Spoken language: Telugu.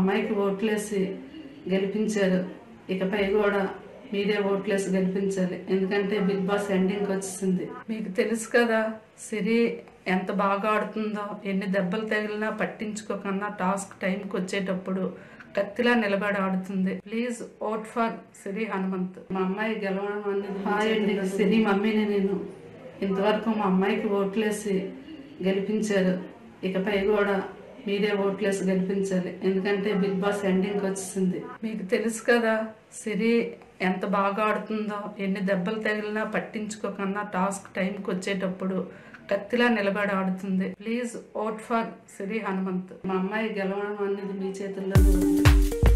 అమ్మాయికి ఓట్లేసి గెలిపించారు ఇకపై కూడా మీరే ఓట్లేసి గెలిపించాలి ఎందుకంటే బిగ్ బాస్ ఎండింగ్ వచ్చేసింది మీకు తెలుసు కదా సిరి ఎంత బాగా ఆడుతుందో ఎన్ని దెబ్బలు తగిలినా పట్టించుకోకుండా టాస్క్ టైంకి వచ్చేటప్పుడు కత్తిలా నిలబడి ఆడుతుంది please vote for Siri Hanumanth మా అమ్మాయి గెలవడం అనేది హాయ్ అండి సిరి మమ్మీని నేను ఇంతవరకు మా అమ్మాయికి ఓట్లేసి గెలిపించారు ఇకపై కూడా మీరే ఓట్లేసి గెలిపించాలి ఎందుకంటే బిగ్ బాస్ ఎండింగ్ వచ్చేసింది మీకు తెలుసు కదా సిరి ఎంత బాగా ఆడుతుందో ఎన్ని దెబ్బలు తగిలినా పట్టించుకోకుండా టాస్క్ టైంకి వచ్చేటప్పుడు కత్తిలా నిలబడి ఆడుతుంది please vote for Siri Hanumanth మా అమ్మాయి గెలవడం అనేది మీ చేతుల్లో ఉంది